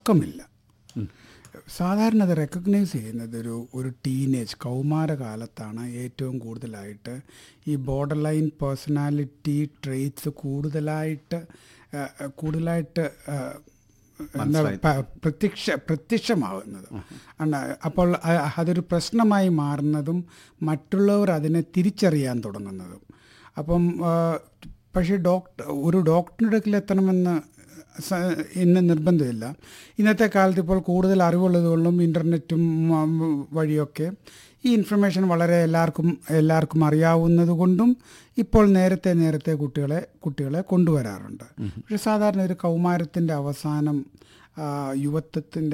തുടക്കമില്ല സാധാരണ അത് റെക്കഗ്നൈസ് ചെയ്യുന്നത് ഒരു ഒരു ടീനേജ് കൗമാരകാലത്താണ് ഏറ്റവും കൂടുതലായിട്ട് ഈ ബോർഡർ ലൈൻ പേഴ്സണാലിറ്റി ട്രേറ്റ്സ് കൂടുതലായിട്ട് ആ, കൂടുതലായിട്ട് ആ, എന്താ പ- പ്രത്യക്ഷ പ്രത്യക്ഷമാവുന്നത് ആണ്. അപ്പോൾ അ- അതൊരു പ്രശ്നമായി മാറുന്നതും മറ്റുള്ളവർ അതിനെ തിരിച്ചറിയാൻ തുടങ്ങുന്നതും അപ്പം ആ, പക്ഷേ ഡോക്ടർ ഒരു ഡോക്ടറുടെ അടുക്കൽ എത്തണമെന്ന് സ- ഇന്ന് നിർബന്ധമില്ല ഇന്നത്തെ കാലത്ത് ഇപ്പോൾ കൂടുതൽ അറിവുള്ളതുകൊണ്ടും ഇൻ്റർനെറ്റും ഉം, വഴിയൊക്കെ ഈ ഇൻഫർമേഷൻ വളരെ എല്ലാവർക്കും എല്ലാവർക്കും അറിയാവുന്നത് കൊണ്ടും ഇപ്പോൾ നേരത്തെ നേരത്തെ കുട്ടികളെ കുട്ടികളെ കൊണ്ടുവരാറുണ്ട് പക്ഷെ സാധാരണ ഒരു കൗമാരത്തിൻ്റെ അവസാനം ആ, യുവത്വത്തിൻ്റെ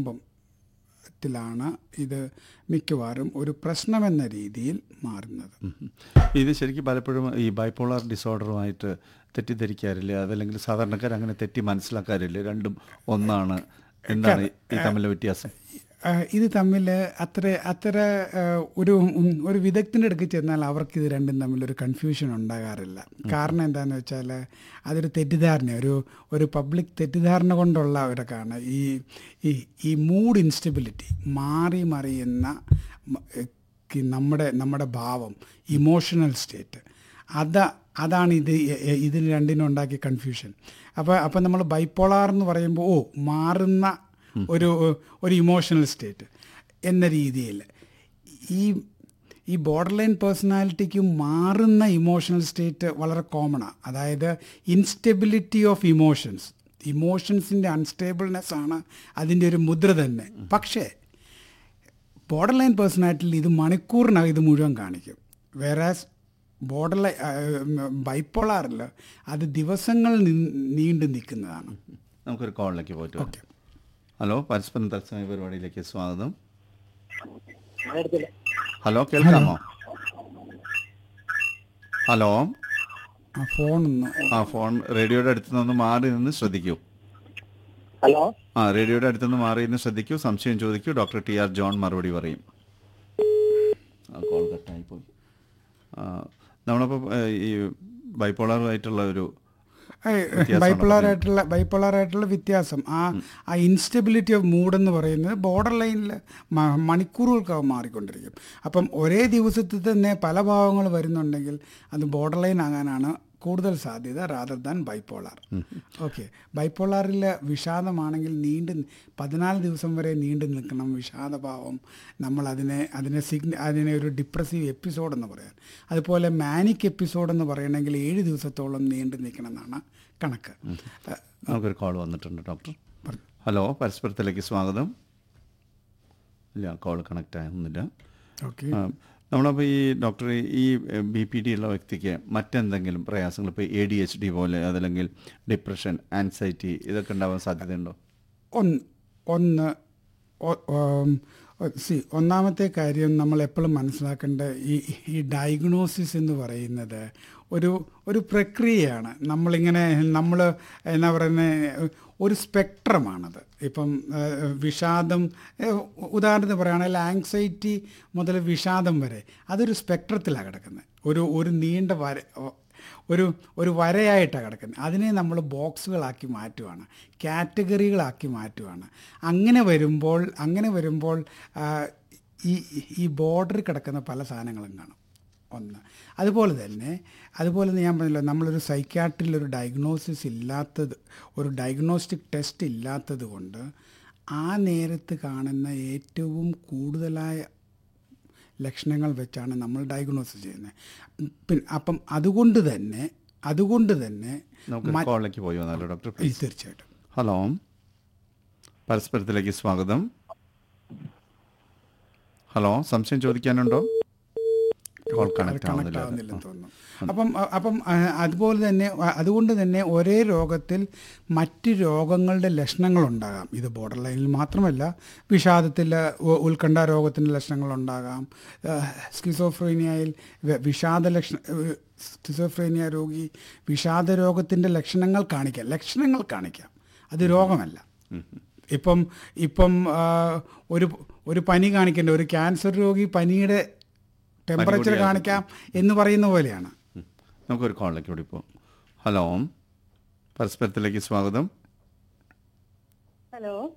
ആരംഭത്തിലാണ് ഇത് മിക്കവാറും ഒരു പ്രശ്നമെന്ന രീതിയിൽ മാറുന്നത് ഇത് ശരിക്കും പലപ്പോഴും ഈ ബൈപ്പോളാർ ഡിസോർഡറുമായിട്ട് തെറ്റിദ്ധരിക്കാറില്ല അതല്ലെങ്കിൽ സാധാരണക്കാർ അങ്ങനെ തെറ്റി മനസ്സിലാക്കാറില്ല രണ്ടും ഒന്നാണ് എന്താണ് ഈ തമ്മിലെ വ്യത്യാസം ആ, ഇത് തമ്മിൽ അത്ര അത്ര ആ, ഒരു ഉം, ഒരു വിദഗ്ധൻ്റെ അടുക്ക് ചെന്നാൽ അവർക്ക് ഇത് രണ്ടും തമ്മിൽ ഒരു കൺഫ്യൂഷൻ ഉണ്ടാകാറില്ല കാരണം എന്താണെന്ന് വെച്ചാൽ അതൊരു തെറ്റിദ്ധാരണ ഒരു ഒരു പബ്ലിക് തെറ്റിദ്ധാരണ കൊണ്ടുള്ള ഒരൊക്കെയാണ് ഈ ഈ ഈ മൂഡ് ഇൻസ്റ്റബിലിറ്റി മാറി മറിയുന്ന മ- ക്ക് നമ്മുടെ നമ്മുടെ ഭാവം ഇമോഷണൽ സ്റ്റേറ്റ് അത് അതാണ് ഇത് എ- എ- ഇതിന് രണ്ടിനും ഉണ്ടാക്കിയ കൺഫ്യൂഷൻ അപ്പോൾ അപ്പോൾ നമ്മൾ ബൈപ്പോളാർ എന്ന് പറയുമ്പോൾ ഓ മാറുന്ന ഒരു ഒരു ഇമോഷണൽ സ്റ്റേറ്റ് എന്ന രീതിയിൽ ഈ ഈ ബോർഡർ ലൈൻ പേഴ്സണാലിറ്റിക്ക് മാറുന്ന ഇമോഷണൽ സ്റ്റേറ്റ് വളരെ കോമണാണ് അതായത് ഇൻസ്റ്റെബിലിറ്റി ഓഫ് ഇമോഷൻസ് ഇമോഷൻസിൻ്റെ അൺസ്റ്റേബിൾനെസ് ആണ് അതിൻ്റെ ഒരു മുദ്ര തന്നെ പക്ഷേ ബോർഡർ ലൈൻ പേഴ്സണാലിറ്റിയിൽ ഇത് മണിക്കൂറിനകം ഇത് മുഴുവൻ കാണിക്കും വേറാസ് ബോർഡർ ലൈൻ ബൈപ്പോളാറിൽ അത് ദിവസങ്ങൾ നി- നീണ്ടു നിൽക്കുന്നതാണ് നമുക്കൊരു കോളിലേക്ക് പോയിട്ട് വരാം. ഓക്കെ ഹലോ പരസ്പരം തത്സമയ പരിപാടിയിലേക്ക് സ്വാഗതം ഹലോ കേൾക്കാമോ ഹലോ ആ ഫോണൊന്ന് ആ ഫോൺ റേഡിയോയുടെ അടുത്ത് നിന്ന് മാറി നിന്ന് ശ്രദ്ധിക്കൂ ഹലോ ആ റേഡിയോയുടെ അടുത്ത് നിന്ന് മാറി നിന്ന് ശ്രദ്ധിക്കൂ സംശയം ചോദിക്കൂ ഡോക്ടർ ടി ആർ ജോൺ മറുപടി പറയും ആ കോൾ കട്ടായി പോയി ആ, നമ്മളിപ്പോൾ ഏഹ്, ഈ ബൈപ്പോളറുമായിട്ടുള്ള ഒരു ബൈപ്പോളാർ ആയിട്ടുള്ള ബൈപ്പോളാർ ആയിട്ടുള്ള വ്യത്യാസം ആ ആ ഇൻസ്റ്റബിലിറ്റി ഓഫ് മൂഡ് എന്ന് പറയുന്നത് ബോർഡർ ലൈനിൽ മണിക്കൂറുകൾക്കാവും മാറിക്കൊണ്ടിരിക്കും അപ്പം ഒരേ ദിവസത്തിൽ തന്നെ പല ഭാവങ്ങൾ വരുന്നുണ്ടെങ്കിൽ അത് ബോർഡർ ലൈൻ ആകാനാണ് കൂടുതൽ സാധ്യത റാദർ ദാൻ ബൈപ്പോളാർ ഓക്കെ ബൈപ്പോളാറിൽ വിഷാദമാണെങ്കിൽ നീണ്ട് പതിനാല് ദിവസം വരെ നീണ്ടു നിൽക്കണം വിഷാദഭാവം നമ്മൾ അതിനെ അതിനെ സിഗ്ന അതിനെ ഒരു ഡിപ്രസീവ് എപ്പിസോഡ് എന്ന് പറയാൻ അതുപോലെ മാനിക് എപ്പിസോഡ് എന്ന് പറയണമെങ്കിൽ ഏഴ് ദിവസത്തോളം നീണ്ടു നിൽക്കണം എന്നാണ് കണക്ക് ഏഹ്, നമുക്കൊരു കോൾ വന്നിട്ടുണ്ട് ഡോക്ടർ ഹലോ പരസ്പരത്തിലേക്ക് സ്വാഗതം ഇല്ല കോൾ കണക്റ്റ് ആകുന്നില്ല ഓക്കെ ആ, നമ്മളപ്പോൾ ഈ ഡോക്ടർ ഈ ബി പി ഡി ഉള്ള വ്യക്തിക്ക് മറ്റെന്തെങ്കിലും പ്രയാസങ്ങൾ ഇപ്പോൾ എ ഡി എച്ച് ഡി പോലെ അതല്ലെങ്കിൽ ഡിപ്രഷൻ ആൻസൈറ്റി ഇതൊക്കെ ഉണ്ടാവാൻ സാധ്യതയുണ്ടോ ഒന്ന് ഒന്ന് സി ഒന്നാമത്തെ കാര്യം നമ്മൾ എപ്പോഴും മനസ്സിലാക്കേണ്ട ഈ ഈ ഡയഗ്നോസിസ് എന്ന് പറയുന്നത് ഒരു ഒരു പ്രക്രിയയാണ് നമ്മളിങ്ങനെ നമ്മൾ എന്നാ പറയുന്നത് ഒരു സ്പെക്ട്രമാണത് ഇപ്പം ഏഹ്, വിഷാദം ഏഹ്, ഉദാഹരണത്തിന് പറയുകയാണെങ്കിൽ ആങ്സൈറ്റി മുതൽ വിഷാദം വരെ അതൊരു സ്പെക്ട്രത്തിലാണ് കിടക്കുന്നത് ഒരു ഒരു നീണ്ട വര ഒരു ഒരു വരയായിട്ടാണ് കിടക്കുന്നത് അതിനെ നമ്മൾ ബോക്സുകളാക്കി മാറ്റുവാണ് കാറ്റഗറികളാക്കി മാറ്റുവാണ് അങ്ങനെ വരുമ്പോൾ അങ്ങനെ വരുമ്പോൾ ആ, ഈ ഈ ബോർഡറിൽ കിടക്കുന്ന പല സാധനങ്ങളും കാണും ഒന്ന് അതുപോലെ തന്നെ അതുപോലെ തന്നെ ഞാൻ പറഞ്ഞല്ലോ നമ്മളൊരു സൈക്യാട്രിയിൽ ഒരു ഡയഗ്നോസിസ് ഇല്ലാത്തത് ഒരു ഡയഗ്നോസ്റ്റിക് ടെസ്റ്റ് ഇല്ലാത്തത് കൊണ്ട് ആ നേരത്ത് കാണുന്ന ഏറ്റവും കൂടുതലായ ലക്ഷണങ്ങൾ വെച്ചാണ് നമ്മൾ ഡയഗ്നോസ് ചെയ്യുന്നത് പിന്നെ അപ്പം അതുകൊണ്ട് തന്നെ അതുകൊണ്ട് തന്നെ നമുക്ക് കോളിലേക്ക് പോയി വന്നാലോ ഡോക്ടർ ഈ തീർച്ചയായിട്ടും ഹലോ പരസ്പരത്തിലേക്ക് സ്വാഗതം ഹലോ സംശയം ചോദിക്കാനുണ്ടോ കോൾ കണക്ട് കണക്ട് ആവുന്നില്ല ആവുന്നില്ലെന്ന് തോന്നുന്നു അപ്പം അ- അപ്പം ആ, അതുപോലെ തന്നെ അ- അതുകൊണ്ട് തന്നെ ഒരേ രോഗത്തിൽ മറ്റ് രോഗങ്ങളുടെ ലക്ഷണങ്ങളുണ്ടാകാം ഇത് ബോർഡർ ലൈനിൽ മാത്രമല്ല വിഷാദത്തിൽ ഉ- ഉത്കണ്ഠ രോഗത്തിൻ്റെ ലക്ഷണങ്ങളുണ്ടാകാം സ്കിസോഫ്രീനിയയിൽ വ- വിഷാദ ലക്ഷണ സ്കിസോഫ്രീനിയ രോഗി വിഷാദ രോഗത്തിൻ്റെ ലക്ഷണങ്ങൾ കാണിക്കാം ലക്ഷണങ്ങൾ കാണിക്കാം അത് രോഗമല്ല ഇപ്പം ഇപ്പം ആ, ഒരു ഒരു പനി കാണിക്കേണ്ട ഒരു ക്യാൻസർ രോഗി പനിയുടെ ടെമ്പറേച്ചർ കാണിക്കാം എന്ന് പറയുന്ന പോലെയാണ് ഉം. നമുക്കൊരു കോളിലേക്ക് കൂടി പോകാം ഹലോ പരസ്പരത്തിലേക്ക് സ്വാഗതം ഹലോ